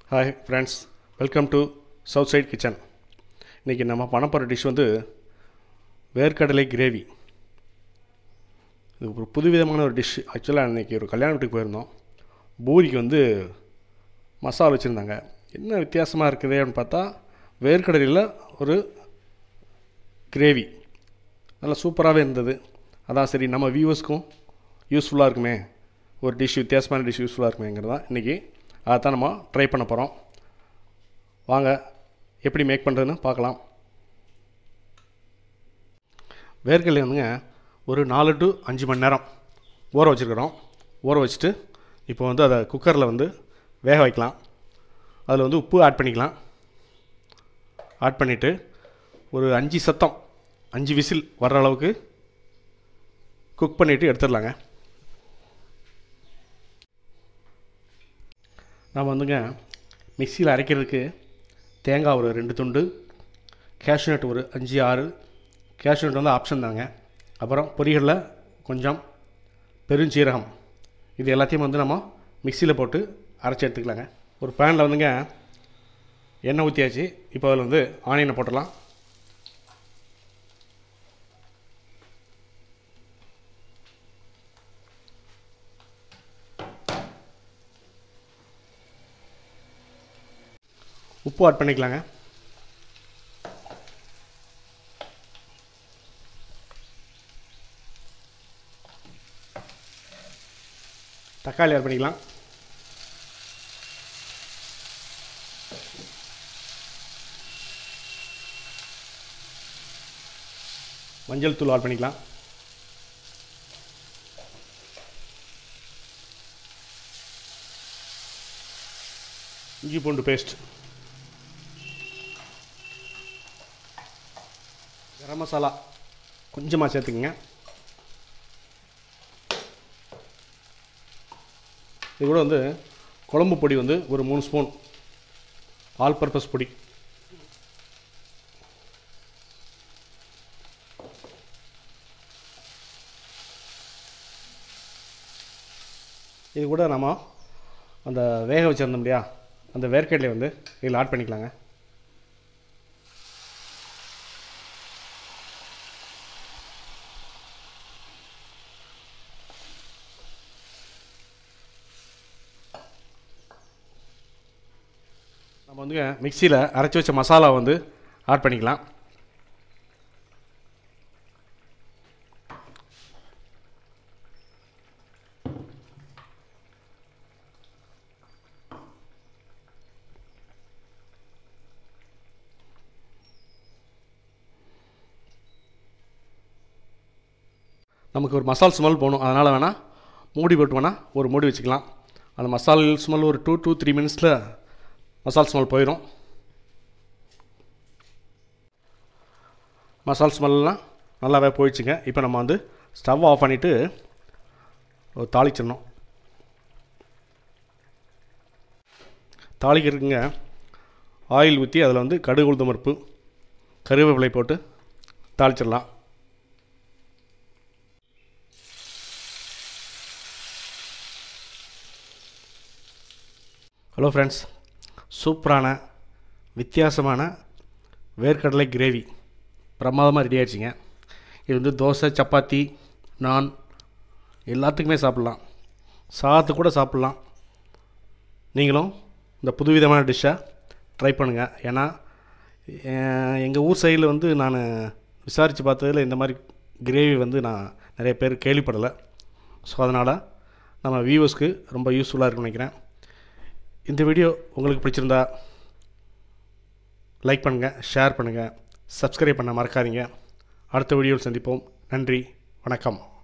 hi friends welcome to south side kitchen இன்றைக்கி நம்ம பண்ண போகிற டிஷ் வந்து வேர்க்கடலை கிரேவி இது ஒரு புதுவிதமான ஒரு டிஷ் ஆக்சுவலாக இன்றைக்கி ஒரு கல்யாண வீட்டுக்கு போயிருந்தோம் பூரிக்கு வந்து மசாலா வச்சுருந்தாங்க என்ன வித்தியாசமாக இருக்குது அப்படின்னு பார்த்தா வேர்க்கடலையில் ஒரு கிரேவி நல்லா சூப்பராகவே இருந்தது அதான் சரி நம்ம வியூவர்ஸ்க்கும் யூஸ்ஃபுல்லாக இருக்குமே ஒரு டிஷ் வித்தியாசமான டிஷ் யூஸ்ஃபுல்லாக இருக்குமேங்கிறது தான் இன்றைக்கி அதை தான் நம்ம ட்ரை பண்ண போகிறோம் வாங்க எப்படி மேக் பண்ணுறதுன்னு பார்க்கலாம் வேர்க்கடலை வந்துங்க ஒரு நாலு டு அஞ்சு மணி நேரம் ஊற வச்சுருக்கிறோம் ஊற வச்சுட்டு இப்போ வந்து அதை குக்கரில் வந்து வேக வைக்கலாம் அதில் வந்து உப்பு ஆட் பண்ணிக்கலாம் ஆட் பண்ணிவிட்டு ஒரு அஞ்சு சத்தம் அஞ்சு விசில் வர்ற அளவுக்கு குக் பண்ணிவிட்டு எடுத்துடலாங்க நாம் வந்துங்க மிக்சியில் அரைக்கிறதுக்கு தேங்காய் ஒரு ரெண்டு துண்டு கேஷ்யூநட் ஒரு அஞ்சு ஆறு கேஷ்யூநட் வந்து ஆப்ஷன் தாங்க அப்புறம் பொரிகளில் கொஞ்சம் பெருஞ்சீரகம் இது எல்லாத்தையும் வந்து நம்ம மிக்சியில் போட்டு அரைச்சி எடுத்துக்கலாங்க ஒரு பேனில் வந்துங்க எண்ணெய் ஊற்றியாச்சு இப்போ அதில் வந்து ஆனியனை போட்டுடலாம் உப்பு ஆட் பண்ணிக்கலாங்க தக்காளி ஆட் பண்ணிக்கலாம் மஞ்சள் தூள் ஆட் பண்ணிக்கலாம் இஞ்சி பூண்டு பேஸ்ட் கரம் மசாலா கொஞ்சமாக சேர்த்துக்குங்க இது கூட வந்து குழம்பு பொடி வந்து ஒரு மூணு ஸ்பூன் ஆல் பர்பஸ் பொடி இது கூட நம்ம அந்த வேக வச்சுருந்தோம் இல்லையா அந்த வேர்க்கடலை வந்து இதில் ஆட் பண்ணிக்கலாங்க நம்ம வந்துங்க மிக்சியில் அரைச்சி வச்ச மசாலா வந்து ஆட் பண்ணிக்கலாம் நமக்கு ஒரு மசால் ஸ்மெல் போகணும் அதனால் வேணால் மூடி போட்டு வேணால் ஒரு மூடி வச்சுக்கலாம் அந்த மசால் ஸ்மெல் ஒரு டூ டூ த்ரீ மினிட்ஸில் மசால் ஸ்மெல் போயிடும் மசால் ஸ்மெல்லாம் நல்லாவே போயிடுச்சுங்க இப்போ நம்ம வந்து ஸ்டவ் ஆஃப் பண்ணிவிட்டு தாளிச்சிடணும் தாளிக்கிறதுக்குங்க ஆயில் ஊற்றி அதில் வந்து கடுகு உளுந்தம் பருப்பு கருவேப்பிலை போட்டு தாளிச்சிடலாம் ஹலோ ஃப்ரெண்ட்ஸ் சூப்பரான வித்தியாசமான வேர்க்கடலை கிரேவி பிரமாதமாக ரெடி ஆயிடுச்சுங்க இது வந்து தோசை சப்பாத்தி நான் எல்லாத்துக்குமே சாப்பிட்லாம் சாதத்து கூட சாப்பிட்லாம் நீங்களும் இந்த புதுவிதமான டிஷ்ஷை ட்ரை பண்ணுங்கள் ஏன்னா எங்கள் ஊர் சைடில் வந்து நான் விசாரித்து பார்த்ததில் இந்த மாதிரி கிரேவி வந்து நான் நிறைய பேர் கேள்விப்படலை ஸோ அதனால் நம்ம வியூவர்ஸ்க்கு ரொம்ப யூஸ்ஃபுல்லாக இருக்குன்னு நினைக்கிறேன் இந்த வீடியோ உங்களுக்கு பிடிச்சிருந்தா லைக் பண்ணுங்கள் ஷேர் பண்ணுங்கள் சப்ஸ்கிரைப் பண்ண மறக்காதீங்க அடுத்த வீடியோவில் சந்திப்போம் நன்றி வணக்கம்